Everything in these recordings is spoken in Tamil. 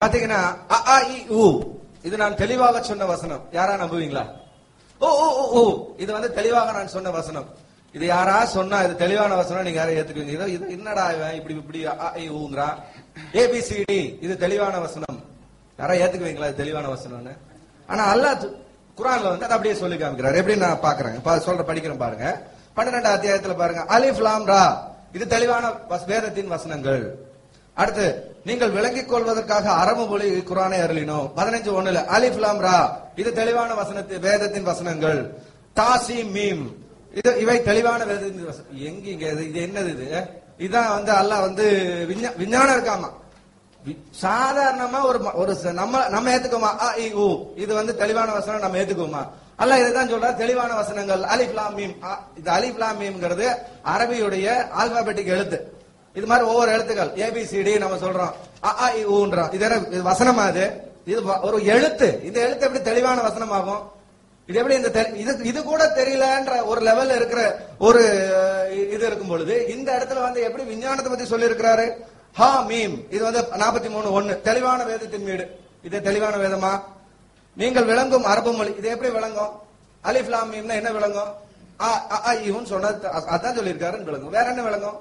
பாத்தீங்கன்னா அ, ஆ, இ, உ இது நான் தெளிவாக சொன்ன வசனம் யாரா நம்புவீங்களா ஓ ஓ ஓ, ஓ இது வந்து தெளிவாக நான் சொன்ன வசனம் இது யாரா சொன்னா இது தெளிவான வசனம் நீங்க யாரும் ஏத்துக்குவீங்க இது இது என்னடா இவன் இப்படி இப்படி அ, ஆ, இ, ஊங்கிறான் ஏபிசிடி இது தெளிவான வசனம் யாரா ஏத்துக்குவீங்களா இது தெளிவான வசனம்னு ஆனா அல்லாஹ் து- குர்ஆன்ல வந்து அதை அப்படியே சொல்லி காமிக்கிறார் எப்படி நான் பாக்குறேன் இப்ப சொல்ற படிக்கிறேன் பாருங்க பன்னிரெண்டாம் அத்தியாயத்துல பாருங்க அலிஃப் லாம் ரா இது தெளிவான வஸ்- வேதத்தின் வசனங்கள் அடுத்து நீங்கள் விளங்கிக் கொள்வதற்காக அரபு மொழி குரானை அருளினோம் பதினஞ்சு ஒண்ணுல அலிஃப் லாம் ரா இது தெளிவான வசனத்து வேதத்தின் வசனங்கள் தாசி மீம் இது இவை தெளிவான வேதத்தின் வசனம் எங்க இங்க இது இது என்னது இது இதான் வந்து அல்லாஹ் வந்து விஞ்ஞா- விஞ்ஞானம் இருக்காமா வி- சாதாரணமா ஒரு ம- ஒரு ச- நம்ம நம்ம ஏத்துக்குமா அ இ உ இது வந்து தெளிவான வசனம் நம்ம ஏத்துக்குமா அல்லாஹ் இதுதான் சொல்றா தெளிவான வசனங்கள் அலிஃப் லாம் மீம் அ, இது அலிஃப் லாம் மீம்ங்கிறது அரபியுடைய ஆல்பாபெட்டிக் எழுத்து இது மாதிரி ஒவ்வொரு எழுத்துக்கள் ஏபிசிடி நம்ம சொல்றோம் அ ஆ இ ஊன்றோம் இது என்ன இது வசனமா இது இது வ- ஒரு எழுத்து இந்த எழுத்து எப்படி தெளிவான வசனமாகும் இது எப்படி இந்த தெ- இது இது கூட தெரியலன்ற ஒரு லெவல்ல இருக்கிற ஒரு அஹ், இது இருக்கும் பொழுது இந்த இடத்துல வந்து எப்படி விஞ்ஞானத்தை பத்தி சொல்லி இருக்கிறாரு ஹா மீம் இது வந்து நாற்பத்தி மூணு ஒண்ணு தெளிவான வேதத்தின் வீடு இது தெளிவான வேதமா நீங்கள் விளங்கும் அரபு மொழி இது எப்படி விளங்கும் அலிஃப் லாம் மீம்னா என்ன விளங்கும் ஆ அ, ஆ, இவன் சொன்னது அ- அதான் சொல்லியிருக்காருன்னு விளங்கும் வேற என்ன விளங்கும்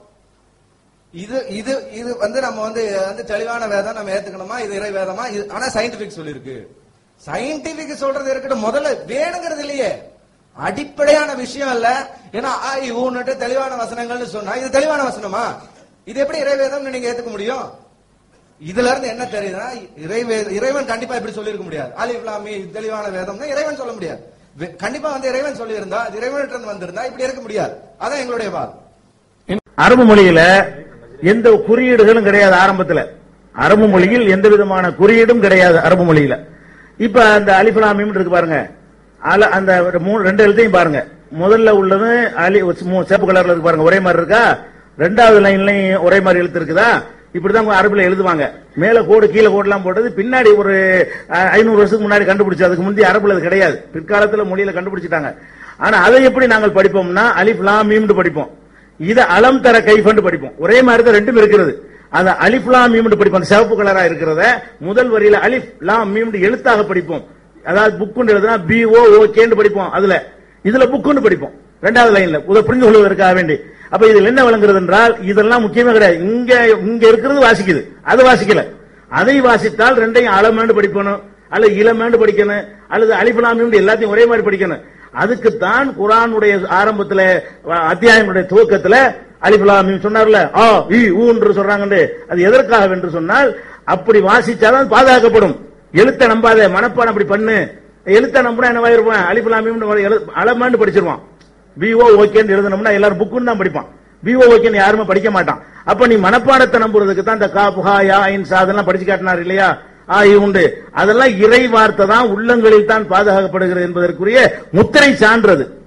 இது இது இது வந்து நம்ம வந்து வந்து தெளிவான வேதம் நம்ம ஏத்துக்கணுமா இது இறை வேதமா இது ஆனா சயின்டிபிக் சொல்லியிருக்கு சயின்டிபிக் சொல்றது இருக்கட்டும் முதல்ல வேணுங்கிறது இல்லையே அடிப்படையான விஷயம் இல்ல ஏன்னா ஆ இ ஊன்னுட்டு தெளிவான வசனங்கள்னு சொன்னா இது தெளிவான வசனமா இது எப்படி இறை வேதம்னு நீங்க ஏத்துக்க முடியும் இதுல இருந்து என்ன தெரியுதுன்னா இறைவே இறைவன் கண்டிப்பா இப்படி சொல்லியிருக்க முடியாது அலிஃப் லாம் மீம் இது தெளிவான வேதம்னா இறைவன் சொல்ல முடியாது வே- கண்டிப்பா வந்து இறைவன் சொல்லியிருந்தா அது இறைவன்கிட்ட இருந்து வந்திருந்தா இப்படி இருக்க முடியாது அதான் எங்களுடைய வாதம் அரபு மொழியில எந்த குறியீடுகளும் கிடையாது ஆரம்பத்துல அரபு மொழியில் எந்த விதமான குறியீடும் கிடையாது அரபு மொழியில இப்ப அந்த அலிஃபலாமிம் இருக்கு பாருங்க அல அந்த ஒரு மூணு ரெண்டு எழுத்தையும் பாருங்க முதல்ல உள்ளது அலி மூ- சிவப்பு கலர்ல இருக்கு பாருங்க ஒரே மாதிரி இருக்கா ரெண்டாவது லைன்லயும் ஒரே மாதிரி எழுத்து இருக்குதா இப்படிதான் அவங்க அரபுல எழுதுவாங்க மேல கோடு கீழே கோடுலாம் போட்டது பின்னாடி ஒரு அஹ், ஐநூறு வருஷத்துக்கு முன்னாடி கண்டுபிடிச்சு அதுக்கு முந்தைய அரபுல அது கிடையாது பிற்காலத்துல மொழியில கண்டுபிடிச்சிட்டாங்க ஆனா அதை எப்படி நாங்கள் படிப்போம்னா அலிஃப் லாம் மீம்னு படிப்போம் இத அலம் தர கைஃபண்டு படிப்போம் ஒரே மாதிரி தான் ரெண்டும் இருக்கிறது அந்த அலிஃப் லாம் மீம் படிப்போம் அந்த சிவப்பு கலரா இருக்கிறத முதல் வரியில அலிஃப் லாம் மீம் எழுத்தாக படிப்போம் அதாவது புக்குன்னு எழுதுனா பி ஓ ஓகேன்னு படிப்போம் அதுல இதுல புக்குன்னு படிப்போம் ரெண்டாவது லைன்ல உத புரிந்து கொள்வதற்காக வேண்டி அப்ப இதுல என்ன விளங்குறது என்றால் இதெல்லாம் முக்கியமே கிடையாது இங்க இங்க இருக்கிறது வாசிக்குது அது வாசிக்கல அதை வாசித்தால் ரெண்டையும் அளமேண்டு படிக்கணும் அல்லது இளமேண்டு படிக்கணும் அல்லது அலிஃபலாமியும் எல்லாத்தையும் ஒரே மாதிரி படிக்கணும் அதுக்குத்தான் குரானுடைய ஆரம்பத்துல அஹ், அத்தியாயங்களுடைய துவக்கத்துல அலிஃபலாமியும் சொன்னார்ல ஆ இ ஊன்று சொல்றாங்க அது எதற்காக என்று சொன்னால் அப்படி வாசிச்சாதான் பாதுகாக்கப்படும் எழுத்த நம்பாத மனப்பாடம் அப்படி பண்ணு எழுத்த நம்பினா என்னவாயிருப்பான் அலிஃபலாமியும் அளமாண்டு படிச்சிருவான் பிஓ ஓகேன்னு எழுதணும்னா எல்லாரும் புக்குன்னு தான் படிப்பான் பிஓ ஓகேன்னு யாருமே படிக்க மாட்டான் அப்ப நீ மனப்பாடத்தை நம்புறதுக்கு தான் இந்த கா புகா யா இன்சா அதெல்லாம் படிச்சு காட்டினார் இல்லையா ஆ இ உண்டு அதெல்லாம் இறை வார்த்தை தான் உள்ளங்களில் தான் பாதுகாக்கப்படுகிறது என்பதற்குரிய முத்திரை சான்றது